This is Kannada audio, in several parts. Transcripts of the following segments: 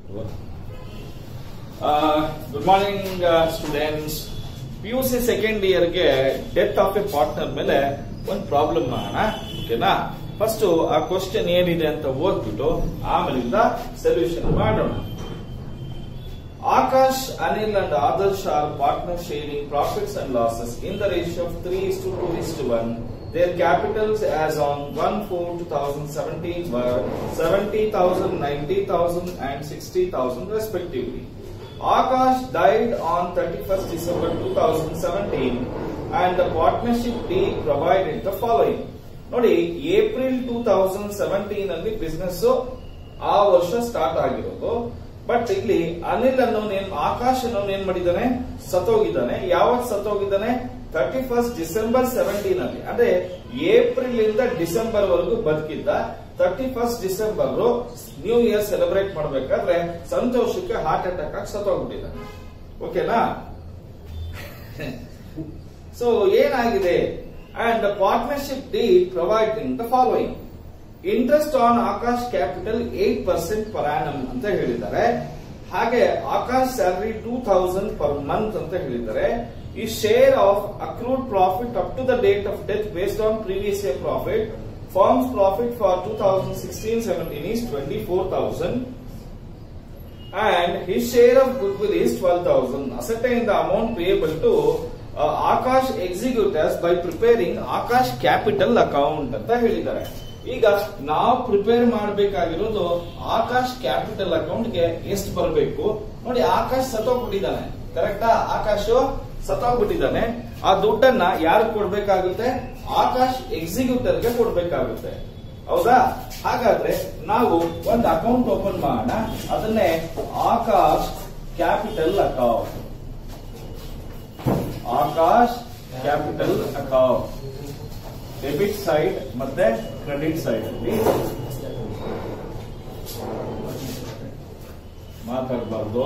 Good morning students P U C second ಇಯರ್ಗೆ ಡೆತ್ ಆಫ್ ಎ ಪಾರ್ಟ್ನರ್ ಮೇಲೆ ಒಂದು ಪ್ರಾಬ್ಲಮ್ ಮಾಡೋಣ ಓಕೆನಾ ಫಸ್ಟ್ ಆ ಕ್ವಶನ್ ಏನಿದೆ ಅಂತ ಓದ್ಬಿಟ್ಟು ಆಮೇಲಿಂದ ಸೊಲ್ಯೂಷನ್ ಮಾಡೋಣ Akash, Anil and Adarsh are partners sharing profits and losses in the ratio of 3 is to 2 is to 1. Their capitals as on 1-4-2017 were 70,000, 90,000 and 60,000 respectively. Akash died on 31st December 2017 and the partnership deed provided the following. ನೋಡಿ ಏಪ್ರಿಲ್ ಟೂ ತೌಸಂಡ್ ಸೆವೆಂಟೀನ್ ಅಲ್ಲಿ ಬಿಸ್ನೆಸ್ ಆ ವರ್ಷ ಸ್ಟಾರ್ಟ್ ಆಗಿರೋದು ಬಟ್ ಇಲ್ಲಿ ಅನಿಲ್ ಅನ್ನೋನ್ ಏನ್ ಆಕಾಶ್ ಅನ್ನೋನ್ ಏನ್ ಮಾಡಿದ್ದಾನೆ ಸತ್ತೋಗಿದ್ದಾನೆ ಯಾವತ್ ಸತ್ತೋಗಿದ್ದಾನೆ ತರ್ಟಿ ಫಸ್ಟ್ ಡಿಸೆಂಬರ್ ಸೆವೆಂಟೀನ್ ಅಲ್ಲಿ ಅಂದ್ರೆ ಏಪ್ರಿಲ್ ಇಂದ ಡಿಸೆಂಬರ್ ವರೆಗೂ ಬದುಕಿದ್ದ thirty first December new year celebrate ಮಾಡ್ಬೇಕಾದ್ರೆ ಸಂತೋಷಕ್ಕೆ ಹಾರ್ಟ್ ಅಟ್ಯಾಕ್ ಆಗಿ ಸತ್ತೋಗ್ಬಿಟ್ಟಿದ್ದಾನೆ ಓಕೆನಾ ಸೊ ಏನಾಗಿದೆ and the partnership deed providing the following interest on Akash capital eight percent per annum ಅಂತ ಹೇಳಿದ್ದಾರೆ ಹಾಗೆ Akash salary two thousand per month ಅಂತ ಹೇಳಿದ್ದಾರೆ ಈ share of accrued profit up to the date of death based on previous year profit firm's profit for two thousand sixteen seventeen is twenty four thousand and his share of goodwill is 12,000. Ascertain the amount payable to uh, Akash executors by preparing Akash capital account ಅಂತ ಹೇಳಿದ್ದಾರೆ ಈಗ ನಾವು ಪ್ರಿಪೇರ್ ಮಾಡಬೇಕಾಗಿರೋದು ಆಕಾಶ್ ಕ್ಯಾಪಿಟಲ್ ಅಕೌಂಟ್ಗೆ ಎಷ್ಟು ಬರಬೇಕು ನೋಡಿ ಆಕಾಶ್ ಸತ್ತೋಗ್ಬಿಟ್ಟಿದ್ದಾನೆ ಕರೆಕ್ಟಾ ಆಕಾಶ್ ಸತ್ತೋಗ್ಬಿಟ್ಟಿದ್ದಾನೆ ಆ ದುಡ್ಡನ್ನ ಯಾರು ಕೊಡ್ಬೇಕಾಗುತ್ತೆ ಆಕಾಶ್ ಎಕ್ಸಿಕ್ಯೂಟರ್ಗೆ ಕೊಡ್ಬೇಕಾಗುತ್ತೆ ಹೌದಾ ಹಾಗಾದ್ರೆ ನಾವು ಒಂದು ಅಕೌಂಟ್ ಓಪನ್ ಮಾಡೋಣ ಅದನ್ನೇ Akash capital account Akash capital account debit side ಮತ್ತೆ ಕ್ರೆಡಿಟ್ ಸೈಡ್ ಅಲ್ಲಿ ಮಾತಾಡಬಾರ್ದು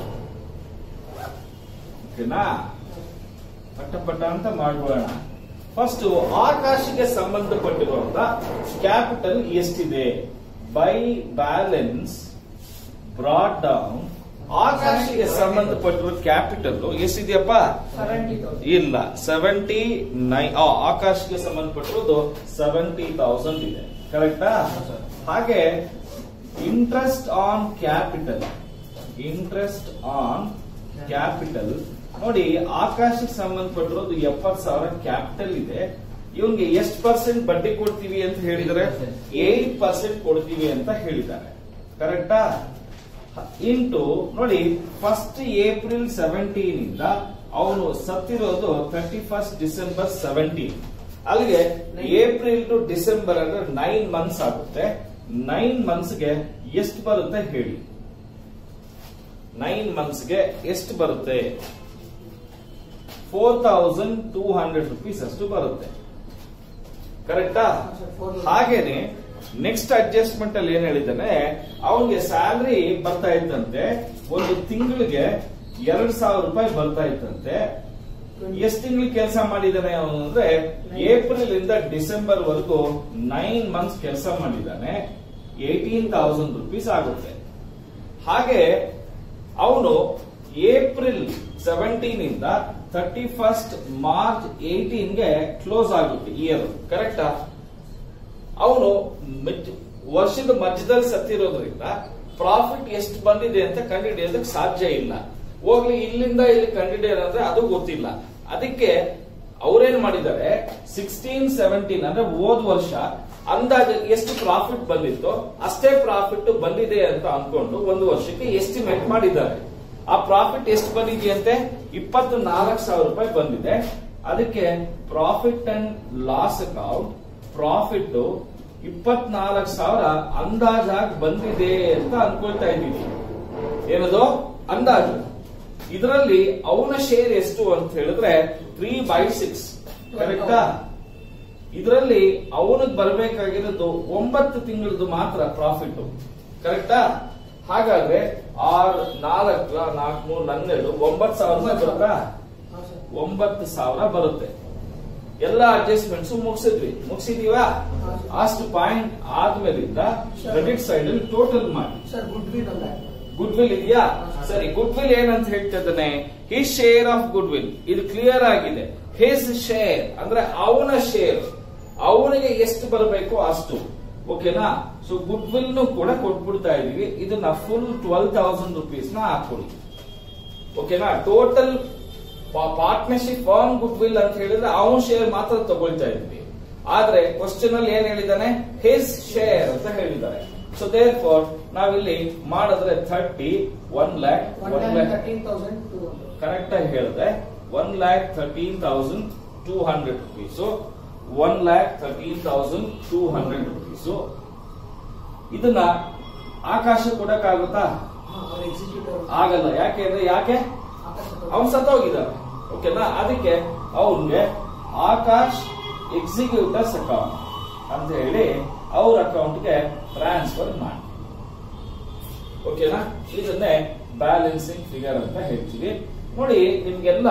ಓಕೆನಾ ಪಟ್ಟ ಪಟ್ಟ ಅಂತ ಮಾಡ್ಬೋಣ ಫಸ್ಟ್ ಆಕಾಶಕ್ಕೆ ಸಂಬಂಧಪಟ್ಟಿರುವಂತ ಕ್ಯಾಪಿಟಲ್ ಎಷ್ಟಿದೆ ಬೈ ಬ್ಯಾಲೆನ್ಸ್ ಬ್ರಾಡ್ ಡೌನ್ ಆಕಾಶಕ್ಕೆ ಸಂಬಂಧಪಟ್ಟಿರೋ ಕ್ಯಾಪಿಟಲ್ ಎಷ್ಟಿದೆಯಪ್ಪ ಇಲ್ಲ ಸೆವೆಂಟಿ ನೈನ್ ಆಕಾಶಕ್ಕೆ ಸಂಬಂಧಪಟ್ಟಿರೋದು ಸೆವೆಂಟಿ ತೌಸಂಡ್ ಇದೆ ಕರೆಕ್ಟಾ ಹಾಗೆ interest on capital interest on capital ನೋಡಿ ಆಕಾಶಕ್ಕೆ ಸಂಬಂಧಪಟ್ಟಿರೋದು ಎಪ್ಪತ್ ಸಾವಿರ ಕ್ಯಾಪಿಟಲ್ ಇದೆ ಇವನ್ಗೆ ಎಷ್ಟು ಪರ್ಸೆಂಟ್ ಬಡ್ಡಿ ಕೊಡ್ತೀವಿ ಅಂತ ಹೇಳಿದರೆ ಏಟ್ ಪರ್ಸೆಂಟ್ ಕೊಡ್ತೀವಿ ಅಂತ ಹೇಳಿದ್ದಾರೆ ಕರೆಕ್ಟಾ ಇಂಟು ನೋಡಿ ಫಸ್ಟ್ ಏಪ್ರಿಲ್ ಸೆವೆಂಟೀನ್ ಇಂದ ಅವನು ಸತ್ತಿರೋದು ತರ್ಟಿ ಫಸ್ಟ್ ಡಿಸೆಂಬರ್ ಸೆವೆಂಟೀನ್ ಅಲ್ಲಿಗೆ ಏಪ್ರಿಲ್ ಟು ಡಿಸೆಂಬರ್ ಅಂದ್ರೆ ನೈನ್ ಮಂತ್ಸ್ ಆಗುತ್ತೆ ನೈನ್ ಮಂತ್ಸ್ಗೆ ಎಷ್ಟು ಬರುತ್ತೆ ಹೇಳಿ ನೈನ್ ಮಂತ್ಸ್ಗೆ ಎಷ್ಟು ಬರುತ್ತೆ four thousand two hundred rupees ಅಷ್ಟು ಬರುತ್ತೆ ಕರೆಕ್ಟಾ ಹಾಗೇನೆ ನೆಕ್ಸ್ಟ್ ಅಡ್ಜಸ್ಟ್ಮೆಂಟ್ ಅಲ್ಲಿ ಏನ್ ಹೇಳಿದ್ದಾನೆ ಅವನಿಗೆ ಸ್ಯಾಲರಿ ಬರ್ತಾ ಇತ್ತಂತೆ ಒಂದು ತಿಂಗಳಿಗೆ ಎರಡ್ ಸಾವಿರ ರೂಪಾಯಿ ಬರ್ತಾ ಇತ್ತಂತೆ ಎಷ್ಟು ತಿಂಗಳು ಕೆಲಸ ಮಾಡಿದ್ದಾನೆ ಅವನು ಅಂದ್ರೆ ಏಪ್ರಿಲ್ ಇಂದ ಡಿಸೆಂಬರ್ ವರೆಗೂ ನೈನ್ ಮಂತ್ಸ್ ಕೆಲಸ ಮಾಡಿದ್ದಾನೆ ಏಟೀನ್ ತೌಸಂಡ್ ರುಪೀಸ್ ಆಗುತ್ತೆ ಹಾಗೆ ಅವನು ಏಪ್ರಿಲ್ ಸೆವೆಂಟೀನ್ ಇಂದ ತರ್ಟಿ ಫಸ್ಟ್ ಮಾರ್ಚ್ ಏಟೀನ್ಗೆ ಕ್ಲೋಸ್ ಆಗುತ್ತೆ ಇಯರ್ ಕರೆಕ್ಟಾ ಅವನು ವರ್ಷದ ಮಧ್ಯದಲ್ಲಿ ಸತ್ತಿರೋದ್ರಿಂದ ಪ್ರಾಫಿಟ್ ಎಷ್ಟು ಬಂದಿದೆ ಅಂತ ಕಂಡುಹಿಡಿಯೋದಕ್ಕೆ ಸಾಧ್ಯ ಇಲ್ಲ ಹೋಗ್ಲಿ ಇಲ್ಲಿಂದ ಇಲ್ಲಿ ಕಂಡುಹಿಡಿಯೋದಂದ್ರೆ ಅದು ಗೊತ್ತಿಲ್ಲ ಅದಕ್ಕೆ ಅವ್ರೇನ್ ಮಾಡಿದ್ದಾರೆ ಸಿಕ್ಸ್ಟೀನ್ ಸೆವೆಂಟೀನ್ ಅಂದ್ರೆ ಹೋದ್ ವರ್ಷ ಅಂದಾಜು ಎಷ್ಟು ಪ್ರಾಫಿಟ್ ಬಂದಿತ್ತು ಅಷ್ಟೇ ಪ್ರಾಫಿಟ್ ಬಂದಿದೆ ಅಂತ ಅನ್ಕೊಂಡು ಒಂದು ವರ್ಷಕ್ಕೆ ಎಸ್ಟಿಮೇಟ್ ಮಾಡಿದ್ದಾರೆ ಆ ಪ್ರಾಫಿಟ್ ಎಷ್ಟು ಬಂದಿದೆಯಂತೆ ಇಪ್ಪತ್ತು ನಾಲ್ಕು ಸಾವಿರ ರೂಪಾಯಿ ಬಂದಿದೆ ಅದಕ್ಕೆ profit and loss account profit ಇಪ್ಪತ್ನಾಲ್ಕು ಸಾವಿರ ಅಂದಾಜಾಗಿ ಬಂದಿದೆ ಅಂತ ಅನ್ಕೊಳ್ತಾ ಇದ್ದೀವಿ ಏನದು ಅಂದಾಜು ಇದರಲ್ಲಿ ಅವನ ಶೇರ್ ಎಷ್ಟು ಅಂತ ಹೇಳಿದ್ರೆ ತ್ರೀ ಬೈ ಸಿಕ್ಸ್ ಕರೆಕ್ಟಾ ಇದರಲ್ಲಿ ಅವನಿಗೆ ಬರಬೇಕಾಗಿರೋದು ಒಂಬತ್ತು ತಿಂಗಳದ್ದು ಮಾತ್ರ ಪ್ರಾಫಿಟ್ ಕರೆಕ್ಟಾ ಹಾಗಾದ್ರೆ ಆರ್ ನಾಲ್ಕು ನಾಲ್ಕು ಮೂರು ಹನ್ನೆರಡು ಒಂಬತ್ತು ಸಾವಿರ ರೂಪಾಯಿ ಬರುತ್ತಾ ಒಂಬತ್ತು ಸಾವಿರ ಬರುತ್ತೆ ಎಲ್ಲ ಅಡ್ಜಸ್ಟ್ಮೆಂಟ್ಸ್ ಮುಗಿಸಿದ್ವಿ ಮುಗಿಸಿದೀವಾ ಅಷ್ಟು ಪಾಯಿಂಟ್ ಆದ್ಮೇಲಿಂದ ಕ್ರೆಡಿಟ್ ಸೈಡ್ ಅಲ್ಲಿ ಟೋಟಲ್ ಮಾಡಿ ಸರ್ ಗುಡ್ ವಿಲ್ ಅಲ್ಲ ಗುಡ್ ವಿಲ್ ಇದೆಯಾ ಸರಿ ಗುಡ್ ವಿಲ್ ಏನಂತ ಹೇಳ್ತಿದ್ದಾನೆ his share of goodwill ಇದು ಕ್ಲಿಯರ್ ಆಗಿದೆ ಹಿಸ್ ಶೇರ್ ಅಂದ್ರೆ ಅವನ ಶೇರ್ ಅವನಿಗೆ ಎಷ್ಟು ಬರಬೇಕು ಅಷ್ಟು ಓಕೆನಾ ಸೊ ಗುಡ್ ವಿಲ್ ಕೂಡ ಕೊಟ್ಬಿಡ್ತಾ ಇದೀವಿ ಇದನ್ನ ಫುಲ್ ಟ್ವೆಲ್ ತೌಸಂಡ್ ರುಪೀಸ್ ನ ಹಾಕೊಳ್ಳಿ ಓಕೆನಾ total partnership on goodwill ಅಂತ ಹೇಳಿದ್ರೆ ಅವನ್ ಶೇರ್ ಮಾತ್ರ ತಗೊಳ್ತಾ ಇದ್ವಿ ಆದ್ರೆ ಕ್ವಶನ್ ಅಲ್ಲಿ ಏನ್ ಹೇಳಿದಾನೆ ಹಿಸ್ ಶೇರ್ ಅಂತ ಹೇಳಿದ್ದಾರೆ ಸೊ ದೇರ್ ಫಾರ್ ನಾವಿಲ್ಲಿ ಮಾಡಿದ್ರೆ thirty one lakh one one lakh lakh thirteen thousand two hundred correct ಆಗಿ ಹೇಳಿದೆ one lakh thirteen thousand two hundred rupees one lakh thirteen thousand two hundred rupees ಇದನ್ನ ಆಕಾಶ ಕೊಡಕ್ಕಾಗುತ್ತಾ ಅವ್ರ ಎಕ್ಸಿಕ್ಯೂಟಿವ್ ಆಗಲ್ಲ ಯಾಕೆ ಅಂದ್ರೆ ಯಾಕೆ ಅವನ್ ಸತ್ತೋಗಿದ್ದಾನೆ ಓಕೆನಾ ಅದಕ್ಕೆ ಅವನ್ಗೆ ಆಕಾಶ್ ಎಕ್ಸಿಕ್ಯೂಟರ್ಸ್ ಅಕೌಂಟ್ ಅಂತ ಹೇಳಿ ಅವ್ರ ಅಕೌಂಟ್ಗೆ ಟ್ರಾನ್ಸ್ಫರ್ ಮಾಡಿ ಓಕೆನಾ ಇದನ್ನೇ ಬ್ಯಾಲೆನ್ಸಿಂಗ್ ಫಿಗರ್ ಅಂತ ಹೇಳ್ತೀವಿ ನೋಡಿ ನಿಮ್ಗೆಲ್ಲ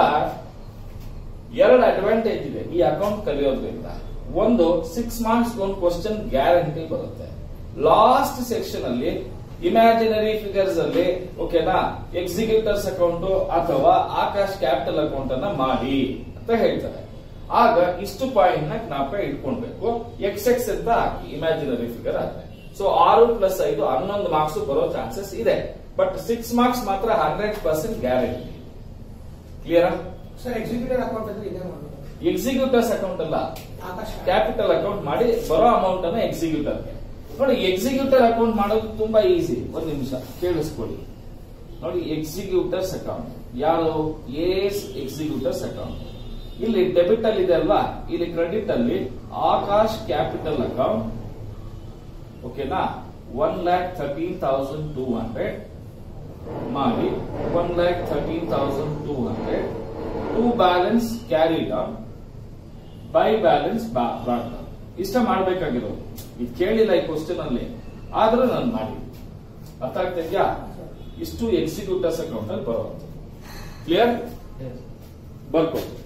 ಎರಡು ಅಡ್ವಾಂಟೇಜ್ ಇದೆ ಈ ಅಕೌಂಟ್ ಕಲಿಯೋದ್ರಿಂದ ಒಂದು ಸಿಕ್ಸ್ ಮಾರ್ಕ್ಸ್ ಒಂದು ಕ್ವಶನ್ ಗ್ಯಾರಂಟಿ ಬರುತ್ತೆ ಲಾಸ್ಟ್ ಸೆಕ್ಷನ್ ಅಲ್ಲಿ ಇಮ್ಯಾಜಿನರಿ ಫಿಗರ್ಸ್ ಅಲ್ಲಿ ಓಕೆನಾ ಎಕ್ಸಿಕ್ಯೂಟರ್ಸ್ ಅಕೌಂಟ್ ಅಥವಾ ಆಕಾಶ್ ಕ್ಯಾಪಿಟಲ್ ಅಕೌಂಟ್ ಅನ್ನ ಮಾಡಿ ಅಂತ ಹೇಳ್ತಾರೆ ಆಗ ಇಷ್ಟು ಪಾಯಿಂಟ್ ನ ಜ್ಞಾಪ ಇಟ್ಕೊಳ್ಬೇಕು ಎಕ್ಸ್ ಎಕ್ಸ್ ಅಂತ ಹಾಕಿ ಇಮ್ಯಾಜಿನರಿ ಫಿಗರ್ ಆದ್ರೆ ಸೊ ಆರು ಪ್ಲಸ್ ಐದು ಹನ್ನೊಂದು ಮಾರ್ಕ್ಸ್ ಬರೋ ಚಾನ್ಸಸ್ ಇದೆ ಬಟ್ ಸಿಕ್ಸ್ ಮಾರ್ಕ್ಸ್ ಮಾತ್ರ ಹಂಡ್ರೆಡ್ ಪರ್ಸೆಂಟ್ ಗ್ಯಾರಂಟಿ ಕ್ಲಿಯರಾ ಸರ್ ಎಕ್ಸಿಕ್ಯೂಟಿವ್ ಅಕೌಂಟ್ ಅಂದ್ರೆ ಇದೇ ಮಾಡೋದು ಎಕ್ಸಿಕ್ಯೂಟರ್ಸ್ ಅಕೌಂಟ್ ಅಲ್ಲ ಆಕಾಶ ಕ್ಯಾಪಿಟಲ್ ಅಕೌಂಟ್ ಮಾಡಿ ಬರೋ ಅಮೌಂಟ್ ಅನ್ನ ಎಕ್ಸಿಕ್ಯೂಟರ್ ನೋಡಿ ಎಕ್ಸಿಕ್ಯೂಟರ್ ಅಕೌಂಟ್ ಮಾಡೋದು ತುಂಬಾ ಈಸಿ ಒಂದ್ ನಿಮಿಷ ಕೇಳಿಸ್ಕೊಳ್ಳಿ ನೋಡಿ ಎಕ್ಸಿಕ್ಯೂಟರ್ಸ್ ಅಕೌಂಟ್ ಯಾರು ಎಸ್ ಎಕ್ಸಿಕ್ಯೂಟರ್ಸ್ ಅಕೌಂಟ್ ಇಲ್ಲಿ ಡೆಬಿಟ್ ಅಲ್ಲಿ ಇದೆ ಅಲ್ವಾ ಇಲ್ಲಿ ಕ್ರೆಡಿಟ್ ಅಲ್ಲಿ ಆಕಾಶ್ ಕ್ಯಾಪಿಟಲ್ ಅಕೌಂಟ್ ಓಕೆನಾ one lakh thirteen thousand two hundred ಮಾಡಿ one lakh thirteen thousand two hundred to balance carry down by balance brought down ಇಷ್ಟ ಮಾಡ್ಬೇಕಾಗಿರೋದು ಇದು ಕೇಳಿಲ್ಲ ಈ ಕ್ವಶನ್ ಅಲ್ಲಿ ಆದ್ರೂ ನಾನು ಮಾಡಿ ಅರ್ಥ ಆಗ್ತಾ ಇದೆಯಾ ಇಷ್ಟು ಎಕ್ಸಿಕ್ಯೂಟರ್ಸ್ ಅಕೌಂಟ್ ಅಲ್ಲಿ ಬರುವಂತ ಕ್ಲಿಯರ್ ಬರ್ಕೋ